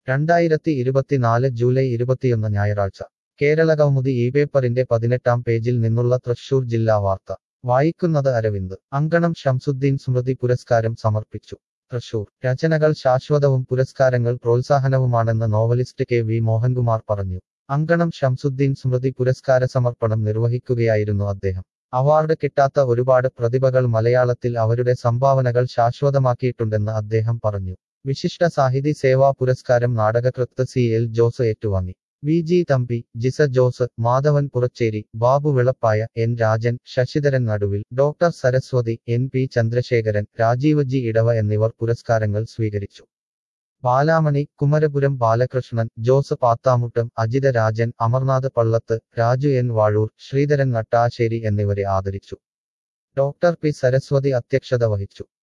രണ്ടായിരത്തി ഇരുപത്തിനാല് ജൂലൈ ഇരുപത്തിയൊന്ന് ഞായറാഴ്ച കേരള കൗമുദി ഈ പേപ്പറിന്റെ പതിനെട്ടാം പേജിൽ നിന്നുള്ള തൃശൂർ ജില്ലാ വാർത്ത വായിക്കുന്നത് അരവിന്ദ് അങ്കണം ഷംസുദ്ദീൻ സ്മൃതി പുരസ്കാരം സമർപ്പിച്ചു തൃശൂർ രചനകൾ ശാശ്വതവും പുരസ്കാരങ്ങൾ പ്രോത്സാഹനവുമാണെന്ന് നോവലിസ്റ്റ് കെ വി മോഹൻകുമാർ പറഞ്ഞു അങ്കണം ഷംസുദ്ദീൻ സ്മൃതി പുരസ്കാര സമർപ്പണം നിർവഹിക്കുകയായിരുന്നു അദ്ദേഹം അവാർഡ് കിട്ടാത്ത ഒരുപാട് പ്രതിഭകൾ മലയാളത്തിൽ അവരുടെ സംഭാവനകൾ ശാശ്വതമാക്കിയിട്ടുണ്ടെന്ന് അദ്ദേഹം പറഞ്ഞു വിശിഷ്ട സാഹിതി സേവാ പുരസ്കാരം നാടകകൃത്ത് സി എൽ ജോസ് ഏറ്റുവാങ്ങി V G Thampi Jisa Jose Madhavan Puracheri Babu Vilappaya N Rajan Sasidharan Naduvil doctor Saraswathi N P Chandrasekharan Rajeev G Edava എന്നിവർ പുരസ്കാരങ്ങൾ സ്വീകരിച്ചു ബാലാമണി കുമരപുരം ബാലകൃഷ്ണൻ ജോസ് പാത്താമുട്ടം അജിത രാജൻ അമർനാഥ് പള്ളത്ത് രാജു എൻ വാഴൂർ ശ്രീധരൻ നട്ടാശ്ശേരി എന്നിവരെ ആദരിച്ചു ഡോക്ടർ പി സരസ്വതി അധ്യക്ഷത വഹിച്ചു